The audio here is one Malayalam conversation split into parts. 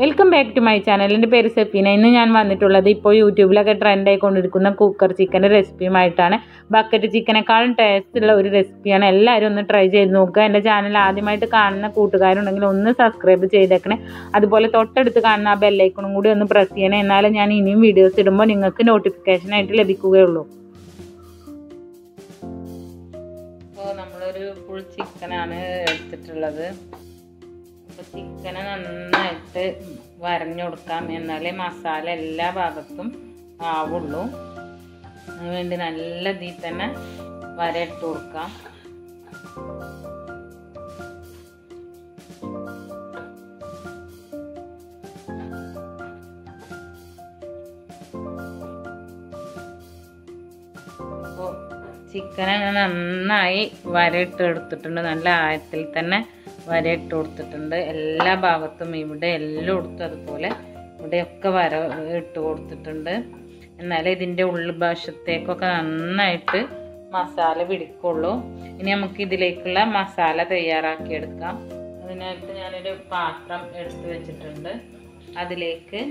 welcome back to my channel എൻ്റെ പേര് സെഫീന ഇന്ന് ഞാൻ വന്നിട്ടുള്ളത് ഇപ്പോൾ യൂട്യൂബിലൊക്കെ ട്രെൻഡ് ആയിക്കൊണ്ടിരിക്കുന്ന കുക്കർ ചിക്കൻ്റെ റെസിപ്പിയുമായിട്ടാണ് ബക്കറ്റ് ചിക്കനേക്കാളും ടേസ്റ്റുള്ള ഒരു റെസിപ്പിയാണ് എല്ലാവരും ഒന്ന് ട്രൈ ചെയ്ത് നോക്കുക എൻ്റെ ചാനൽ ആദ്യമായിട്ട് കാണുന്ന കൂട്ടുകാരുണ്ടെങ്കിൽ ഒന്ന് സബ്സ്ക്രൈബ് ചെയ്തേക്കണേ അതുപോലെ തൊട്ടടുത്ത് കാണുന്ന ആ ബെല്ലൈക്കണും കൂടി ഒന്ന് പ്രസ് ചെയ്യണേ എന്നാലും ഞാൻ ഇനിയും വീഡിയോസ് ഇടുമ്പോൾ നിങ്ങൾക്ക് നോട്ടിഫിക്കേഷൻ ആയിട്ട് ലഭിക്കുകയുള്ളൂ അപ്പോൾ നമ്മളൊരു ഫുൾ ചിക്കനാണ് എടുത്തിട്ടുള്ളത് അപ്പോൾ ചിക്കന് നന്നായിട്ട് വരഞ്ഞു കൊടുക്കാം എന്നാലേ മസാല എല്ലാ ഭാഗത്തും ആവുള്ളൂ അതിനുവേണ്ടി നല്ല ഇതിൽ തന്നെ വര ഇട്ട് കൊടുക്കാം അപ്പോൾ ചിക്കൻ അങ്ങനെ നന്നായി വരയിട്ട് എടുത്തിട്ടുണ്ട് നല്ല ആഴത്തിൽ തന്നെ വരയിട്ട് കൊടുത്തിട്ടുണ്ട് എല്ലാ ഭാഗത്തും ഇവിടെ എല്ലായിടത്തും അതുപോലെ ഇവിടെയൊക്കെ വര ഇട്ട് കൊടുത്തിട്ടുണ്ട് എന്നാലേ ഇതിൻ്റെ ഉൾഭാഷത്തേക്കൊക്കെ നന്നായിട്ട് മസാല പിടിക്കുള്ളൂ ഇനി നമുക്ക് ഇതിലേക്കുള്ള മസാല തയ്യാറാക്കിയെടുക്കാം അതിനായിട്ട് ഞാനൊരു പാത്രം എടുത്ത് വെച്ചിട്ടുണ്ട് അതിലേക്ക്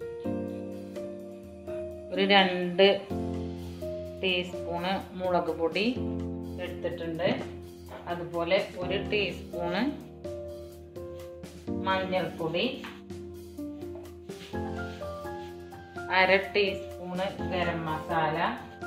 ഒരു രണ്ട് ടീസ്പൂണ് മുളക് പൊടി എടുത്തിട്ടുണ്ട് അതുപോലെ ഒരു ടീസ്പൂണ് മഞ്ഞൾപ്പൊടി അര ടീസ്പൂണ് ഗരം മസാല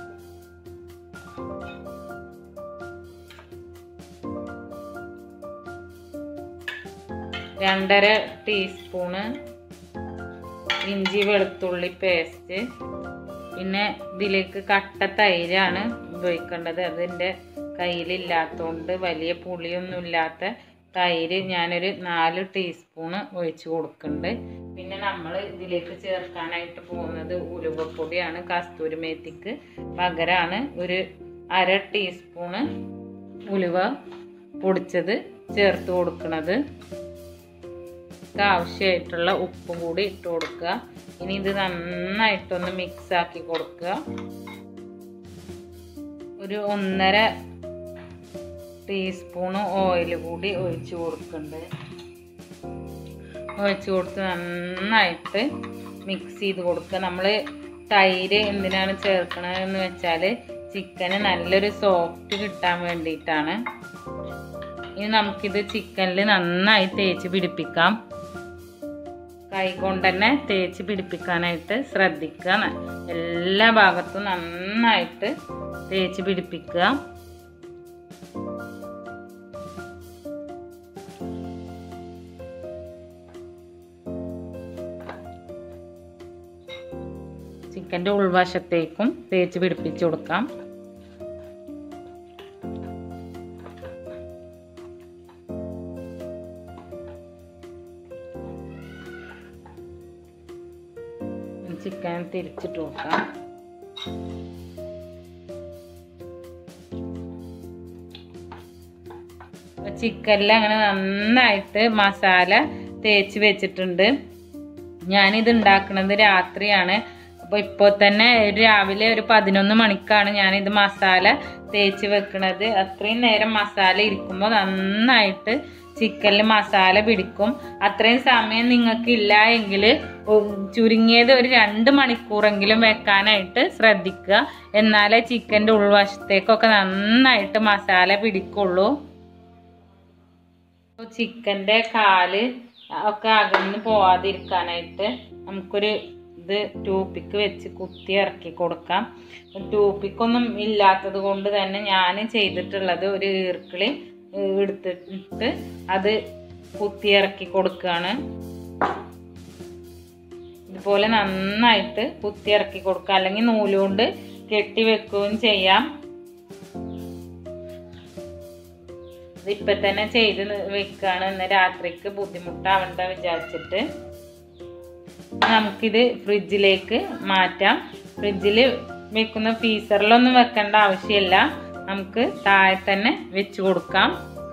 രണ്ടര ടീസ്പൂണ് ഇഞ്ചി വെളുത്തുള്ളി പേസ്റ്റ് പിന്നെ ഇതിലേക്ക് കട്ട തൈരാണ് ഉപയോഗിക്കേണ്ടത് അതിൻ്റെ കയ്യിലില്ലാത്തതുകൊണ്ട് വലിയ പുളിയൊന്നും ഇല്ലാത്ത തൈര് ഞാനൊരു നാല് ടീസ്പൂണ് ഒഴിച്ച് കൊടുക്കുന്നുണ്ട് പിന്നെ നമ്മൾ ഇതിലേക്ക് ചേർക്കാനായിട്ട് പോകുന്നത് ഉലുവപ്പൊടിയാണ് കസ്തൂരി മേത്തിക്ക് പകരമാണ് ഒരു അര ടീസ്പൂണ് ഉലുവ പൊടിച്ചത് ചേർത്ത് കൊടുക്കുന്നത് ആവശ്യമായിട്ടുള്ള ഉപ്പും കൂടി ഇട്ട് കൊടുക്കുക ഇനി ഇത് നന്നായിട്ടൊന്ന് മിക്സ് ആക്കി കൊടുക്കുക ഒരു ഒന്നര ടീസ്പൂണ് ഓയിൽ കൂടി ഒഴിച്ച് കൊടുക്കുന്നുണ്ട് ഒഴിച്ച് കൊടുത്ത് നന്നായിട്ട് മിക്സ് ചെയ്ത് കൊടുക്കുക നമ്മൾ തൈര് എന്തിനാണ് ചേർക്കണതെന്ന് വെച്ചാൽ ചിക്കന് നല്ലൊരു സോഫ്റ്റ് കിട്ടാൻ വേണ്ടിയിട്ടാണ് ഇനി നമുക്കിത് ചിക്കനിൽ നന്നായി തേച്ച് പിടിപ്പിക്കാം കൈ കൊണ്ട് തന്നെ തേച്ച് പിടിപ്പിക്കാനായിട്ട് ശ്രദ്ധിക്കുക എല്ലാ ഭാഗത്തും നന്നായിട്ട് തേച്ച് പിടിപ്പിക്കുക ചിക്കൻ്റെ ഉൾവശത്തേക്കും തേച്ച് പിടിപ്പിച്ച് കൊടുക്കാം ചിക്കൻ തിരിച്ചിട്ട് കൊടുക്കാം ചിക്കനിൽ അങ്ങനെ നന്നായിട്ട് മസാല തേച്ച് വെച്ചിട്ടുണ്ട് ഞാനിത് ഉണ്ടാക്കുന്നത് രാത്രിയാണ് അപ്പോൾ ഇപ്പോൾ തന്നെ രാവിലെ ഒരു പതിനൊന്ന് മണിക്കാണ് ഞാനിത് മസാല തേച്ച് വെക്കുന്നത് അത്രയും നേരം മസാല ഇരിക്കുമ്പോൾ നന്നായിട്ട് ചിക്കനിൽ മസാല പിടിക്കും അത്രയും സമയം നിങ്ങൾക്ക് ഇല്ല എങ്കിൽ ചുരുങ്ങിയത് ഒരു രണ്ട് മണിക്കൂറെങ്കിലും വെക്കാനായിട്ട് ശ്രദ്ധിക്കുക എന്നാലേ ചിക്കൻ്റെ ഉൾവശത്തേക്കൊക്കെ നന്നായിട്ട് മസാല പിടിക്കുള്ളൂ ചിക്കൻ്റെ കാല് ഒക്കെ അകന്ന് പോവാതിരിക്കാനായിട്ട് നമുക്കൊരു ഇത് ടൂപ്പിക്ക് വെച്ച് കുത്തി ഇറക്കി കൊടുക്കാം ടൂപ്പിക്കൊന്നും ഇല്ലാത്തത് കൊണ്ട് തന്നെ ഞാൻ ചെയ്തിട്ടുള്ളത് ഒരു ഈർക്കിളി എടുത്തിട്ട് അത് കുത്തി ഇറക്കി കൊടുക്കുകയാണ് ഇതുപോലെ നന്നായിട്ട് കുത്തി ഇറക്കി കൊടുക്കുക അല്ലെങ്കിൽ നൂലുകൊണ്ട് കെട്ടി വെക്കുകയും ചെയ്യാം ഇതിപ്പം തന്നെ ചെയ്ത് വെക്കുകയാണ് ഇന്ന് രാത്രിക്ക് ബുദ്ധിമുട്ടാവണ്ട വിചാരിച്ചിട്ട് നമുക്കിത് ഫ്രിഡ്ജിലേക്ക് മാറ്റാം ഫ്രിഡ്ജിൽ വെക്കുന്ന ഫീസറിലൊന്നും വെക്കേണ്ട ആവശ്യമില്ല നമുക്ക് താഴെ തന്നെ വെച്ച് കൊടുക്കാം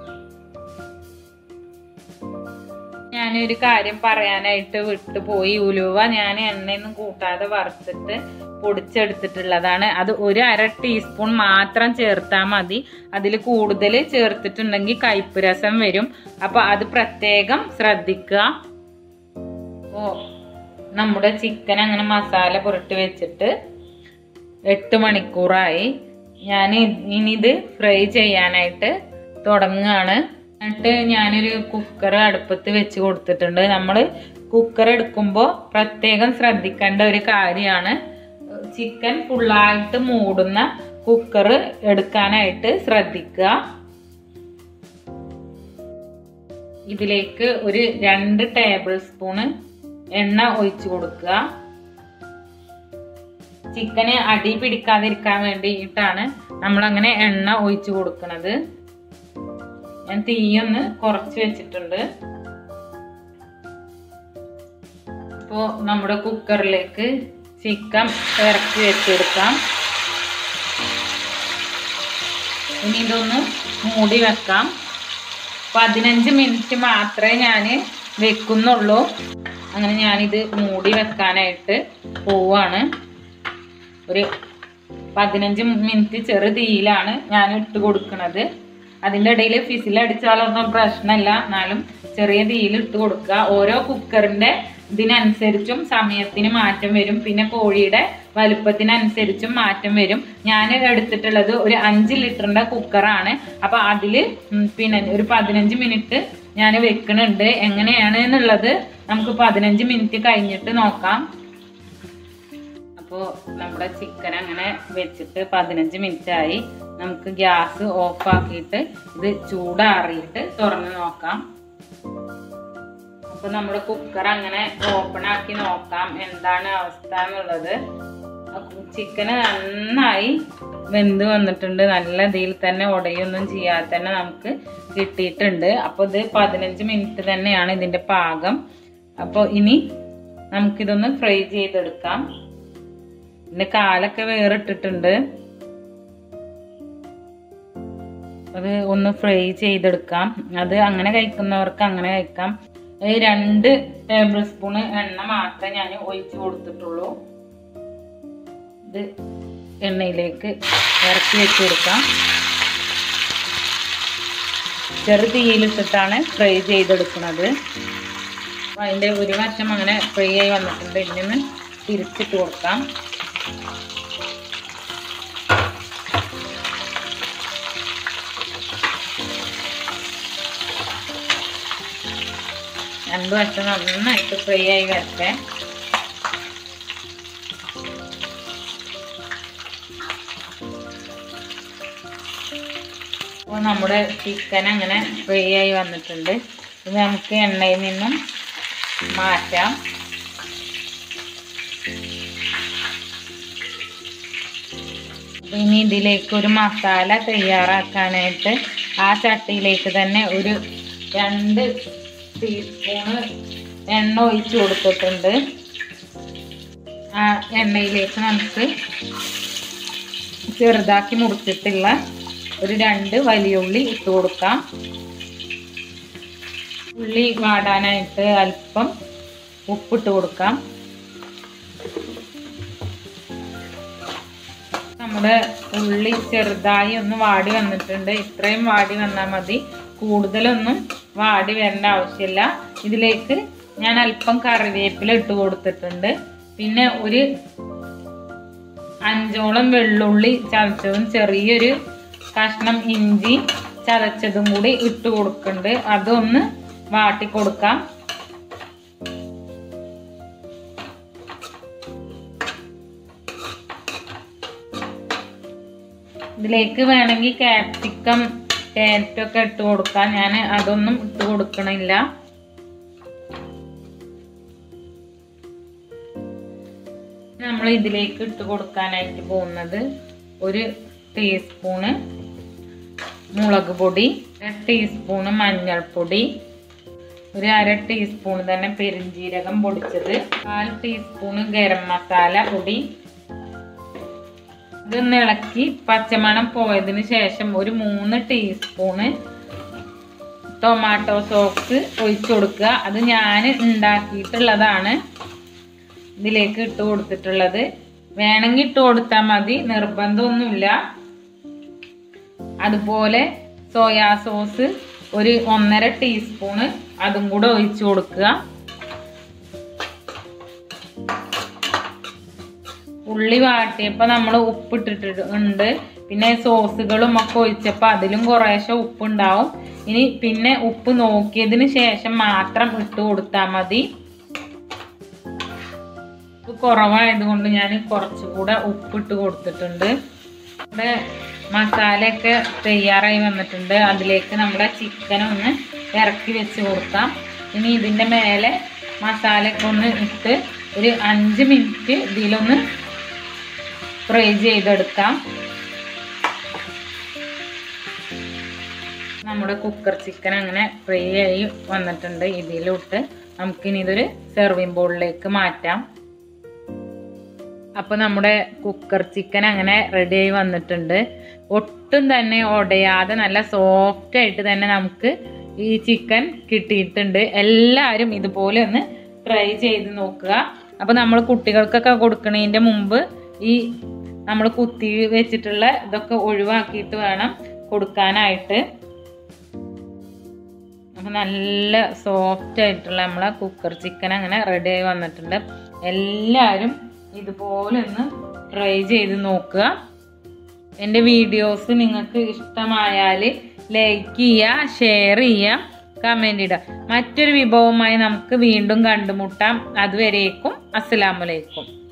ഞാനൊരു കാര്യം പറയാനായിട്ട് വിട്ടുപോയി ഉലുവ ഞാൻ എണ്ണയൊന്നും കൂട്ടാതെ വറുത്തിട്ട് പൊടിച്ചെടുത്തിട്ടുള്ളതാണ് അത് ഒരു അര ടീസ്പൂൺ മാത്രം ചേർത്താൽ മതി അതിൽ കൂടുതൽ ചേർത്തിട്ടുണ്ടെങ്കിൽ കയ്പ്പ് രസം വരും അപ്പോൾ അത് പ്രത്യേകം ശ്രദ്ധിക്കുക അപ്പോൾ നമ്മുടെ ചിക്കൻ അങ്ങനെ മസാല പുരട്ടി വെച്ചിട്ട് എട്ട് മണിക്കൂറായി ഞാൻ ഇനി ഇത് ഫ്രൈ ചെയ്യാനായിട്ട് തുടങ്ങുകയാണ് എന്നിട്ട് ഞാനൊരു കുക്കർ അടുപ്പത്ത് വെച്ച് കൊടുത്തിട്ടുണ്ട് നമ്മൾ കുക്കർ എടുക്കുമ്പോൾ പ്രത്യേകം ശ്രദ്ധിക്കേണ്ട ഒരു കാര്യമാണ് ചിക്കൻ ഫുള്ളായിട്ട് മൂടുന്ന കുക്കർ എടുക്കാനായിട്ട് ശ്രദ്ധിക്കുക ഇതിലേക്ക് ഒരു രണ്ട് ടേബിൾ സ്പൂണ് എണ്ണ ഒഴിച്ചു കൊടുക്കുക ചിക്കന് അടി പിടിക്കാതിരിക്കാൻ വേണ്ടിയിട്ടാണ് നമ്മളങ്ങനെ എണ്ണ ഒഴിച്ചു കൊടുക്കുന്നത് ഞാൻ തീയൊന്ന് കുറച്ച് വെച്ചിട്ടുണ്ട് അപ്പോൾ നമ്മുടെ കുക്കറിലേക്ക് ചിക്കൻ ഇറക്കി വെച്ചെടുക്കാം ഇനി ഇതൊന്ന് മൂടി വെക്കാം പതിനഞ്ച് മിനിറ്റ് മാത്രമേ ഞാൻ വെക്കുന്നുള്ളൂ അങ്ങനെ ഞാനിത് മൂടി വെക്കാനായിട്ട് പോവാണ് ഒരു പതിനഞ്ച് മിനിറ്റ് ചെറു തീയിലാണ് ഞാൻ ഇട്ട് കൊടുക്കുന്നത് അതിൻ്റെ ഇടയിൽ ഫിസിലടിച്ചാലൊന്നും പ്രശ്നമില്ല എന്നാലും ചെറിയ തീയിൽ ഇട്ട് കൊടുക്കുക ഓരോ കുക്കറിൻ്റെ ഇതിനനുസരിച്ചും സമയത്തിന് മാറ്റം വരും പിന്നെ കോഴിയുടെ വലുപ്പത്തിനനുസരിച്ചും മാറ്റം വരും ഞാൻ എടുത്തിട്ടുള്ളത് ഒരു അഞ്ച് ലിറ്ററിൻ്റെ കുക്കറാണ് അപ്പോൾ അതിൽ പിന്നെ ഒരു പതിനഞ്ച് മിനിറ്റ് ഞാൻ വെക്കുന്നുണ്ട് എങ്ങനെയാണ് എന്നുള്ളത് നമുക്ക് പതിനഞ്ച് മിനിറ്റ് കഴിഞ്ഞിട്ട് നോക്കാം അപ്പോൾ നമ്മുടെ ചിക്കൻ അങ്ങനെ വെച്ചിട്ട് പതിനഞ്ച് മിനിറ്റ് ആയി നമുക്ക് ഗ്യാസ് ഓഫ് ആക്കിയിട്ട് ഇത് ചൂടാറിയിട്ട് തുറന്ന് നോക്കാം അപ്പോൾ നമ്മുടെ കുക്കർ അങ്ങനെ ഓപ്പൺ ആക്കി നോക്കാം എന്താണ് അവസ്ഥ എന്നുള്ളത് ചിക്കന് നന്നായി വെന്ത് വന്നിട്ടുണ്ട് നല്ല ഇതിൽ തന്നെ ഉടയൊന്നും ചെയ്യാതെ തന്നെ നമുക്ക് കിട്ടിയിട്ടുണ്ട് അപ്പോൾ ഇത് പതിനഞ്ച് മിനിറ്റ് തന്നെയാണ് ഇതിൻ്റെ പാകം അപ്പോൾ ഇനി നമുക്കിതൊന്ന് ഫ്രൈ ചെയ്തെടുക്കാം ഇതിൻ്റെ കാലൊക്കെ വേറിട്ടിട്ടുണ്ട് അത് ഒന്ന് ഫ്രൈ ചെയ്തെടുക്കാം അത് അങ്ങനെ കഴിക്കുന്നവർക്ക് അങ്ങനെ കഴിക്കാം രണ്ട് ടേബിൾ സ്പൂൺ എണ്ണ മാത്രമേ ഞാൻ ഒഴിച്ച് കൊടുത്തിട്ടുള്ളൂ ഇത് എണ്ണയിലേക്ക് ഇറക്കി വെച്ച് കൊടുക്കാം ചെറു തീയിലിട്ടിട്ടാണ് ഫ്രൈ ചെയ്തെടുക്കുന്നത് അതിൻ്റെ ഒരു വശം അങ്ങനെ ഫ്രൈ ആയി വന്നിട്ടുണ്ട് ഇനി തിരിച്ചിട്ട് കൊടുക്കാം രണ്ടു വശം നന്നായിട്ട് ഫ്രൈ ആയി വരട്ടെ അപ്പോൾ നമ്മുടെ ചിക്കൻ അങ്ങനെ ഫ്രൈ ആയി വന്നിട്ടുണ്ട് ഇത് നമുക്ക് എണ്ണയിൽ നിന്നും മാറ്റാം അപ്പോൾ ഇനി ഇതിലേക്ക് ഒരു മസാല തയ്യാറാക്കാനായിട്ട് ആ ചട്ടിയിലേക്ക് തന്നെ ഒരു രണ്ട് ടീസ്പൂണ് എണ്ണ ഒഴിച്ച് കൊടുത്തിട്ടുണ്ട് ആ എണ്ണയിലേക്ക് നമുക്ക് ചെറുതാക്കി മുറിച്ചിട്ടുള്ള ഒരു രണ്ട് വലിയ ഉള്ളി ഇട്ട് കൊടുക്കാം ഉള്ളി വാടാനായിട്ട് അല്പം ഉപ്പിട്ട് കൊടുക്കാം നമ്മുടെ ഉള്ളി ചെറുതായി ഒന്ന് വാടി വന്നിട്ടുണ്ട് ഇത്രയും വാടി വന്നാൽ മതി കൂടുതലൊന്നും വാടി വരേണ്ട ആവശ്യമില്ല ഇതിലേക്ക് ഞാൻ അല്പം കറിവേപ്പില ഇട്ട് കൊടുത്തിട്ടുണ്ട് പിന്നെ ഒരു അഞ്ചോളം വെള്ളുള്ളി ചതച്ചതും ചെറിയൊരു കഷ്ണം ഇഞ്ചി ചതച്ചതും കൂടി ഇട്ട് കൊടുക്കുന്നുണ്ട് അതൊന്ന് വാട്ടി കൊടുക്കാം ഇതിലേക്ക് വേണമെങ്കിൽ ക്യാപ്സിക്കം ക്യാരറ്റൊക്കെ ഇട്ട് കൊടുക്കാം ഞാൻ അതൊന്നും ഇട്ട് കൊടുക്കണില്ല നമ്മൾ ഇതിലേക്ക് ഇട്ട് കൊടുക്കാനായിട്ട് പോകുന്നത് ഒരു ടീസ്പൂണ് മുളക് പൊടി അര ടീസ്പൂണ് മഞ്ഞൾപ്പൊടി ഒരു അര ടീസ്പൂൺ തന്നെ പെരിഞ്ജീരകം പൊടിച്ചത് കാൽ ടീസ്പൂണ് ഗരം മസാല പൊടി ഇതൊന്ന് ഇളക്കി പച്ചമണം പോയതിന് ശേഷം ഒരു മൂന്ന് ടീസ്പൂണ് ടൊമാറ്റോ സോസ് ഒഴിച്ചു കൊടുക്കുക അത് ഞാൻ ഉണ്ടാക്കിയിട്ടുള്ളതാണ് ഇതിലേക്ക് ഇട്ട് കൊടുത്തിട്ടുള്ളത് വേണമെങ്കിൽ ഇട്ട് കൊടുത്താൽ മതി നിർബന്ധമൊന്നുമില്ല അതുപോലെ സോയാ സോസ് ഒരു ഒന്നര ടീസ്പൂണ് അതും കൂടെ ഒഴിച്ചു കൊടുക്കുക ഉള്ളി വാട്ടിയപ്പോൾ നമ്മൾ ഉപ്പിട്ടിട്ടുണ്ട് പിന്നെ സോസുകളും ഒക്കെ ഒഴിച്ചപ്പോൾ അതിലും കുറേശ്ശെ ഉപ്പുണ്ടാവും ഇനി പിന്നെ ഉപ്പ് നോക്കിയതിന് ശേഷം മാത്രം ഇട്ട് കൊടുത്താൽ മതി ഉപ്പ് കുറവായതുകൊണ്ട് ഞാൻ കുറച്ചുകൂടെ ഉപ്പിട്ട് കൊടുത്തിട്ടുണ്ട് ഇവിടെ മസാലയൊക്കെ തയ്യാറായി വന്നിട്ടുണ്ട് അതിലേക്ക് നമ്മുടെ ചിക്കൻ ഒന്ന് ഇറക്കി വെച്ച് കൊടുക്കാം ഇനി ഇതിൻ്റെ മേലെ മസാലയൊക്കെ ഒന്ന് ഇട്ട് ഒരു അഞ്ച് മിനിറ്റ് ഇതിലൊന്ന് ഫ്രൈ ചെയ്തെടുക്കാം നമ്മുടെ കുക്കർ ചിക്കൻ അങ്ങനെ ഫ്രൈ ആയി വന്നിട്ടുണ്ട് ഇതിലോട്ട് നമുക്കിനി ഇതൊരു സെർവിങ് ബോളിലേക്ക് മാറ്റാം അപ്പോൾ നമ്മുടെ കുക്കർ ചിക്കൻ അങ്ങനെ റെഡി ആയി വന്നിട്ടുണ്ട് ഒട്ടും തന്നെ ഉടയാതെ നല്ല സോഫ്റ്റ് ആയിട്ട് തന്നെ നമുക്ക് ഈ ചിക്കൻ കിട്ടിയിട്ടുണ്ട് എല്ലാവരും ഇതുപോലെ ഒന്ന് ട്രൈ ചെയ്ത് നോക്കുക അപ്പോൾ നമ്മൾ കുട്ടികൾക്കൊക്കെ കൊടുക്കുന്നതിൻ്റെ മുമ്പ് ഈ നമ്മൾ കുത്തി വെച്ചിട്ടുള്ള ഇതൊക്കെ ഒഴിവാക്കിയിട്ട് വേണം കൊടുക്കാനായിട്ട് അപ്പം നല്ല സോഫ്റ്റ് ആയിട്ടുള്ള നമ്മളെ കുക്കർ ചിക്കൻ അങ്ങനെ റെഡി ആയി വന്നിട്ടുണ്ട് എല്ലാവരും ഇതുപോലെ ഒന്ന് ട്രൈ ചെയ്ത് നോക്കുക എൻ്റെ വീഡിയോസ് നിങ്ങൾക്ക് ഇഷ്ടമായാൽ ലൈക്ക് ചെയ്യുക ഷെയർ ചെയ്യുക കമൻ്റ് ഇടുക മറ്റൊരു വിഭവമായി നമുക്ക് വീണ്ടും കണ്ടുമുട്ടാം അതുവരേക്കും അസ്സലാമലൈക്കും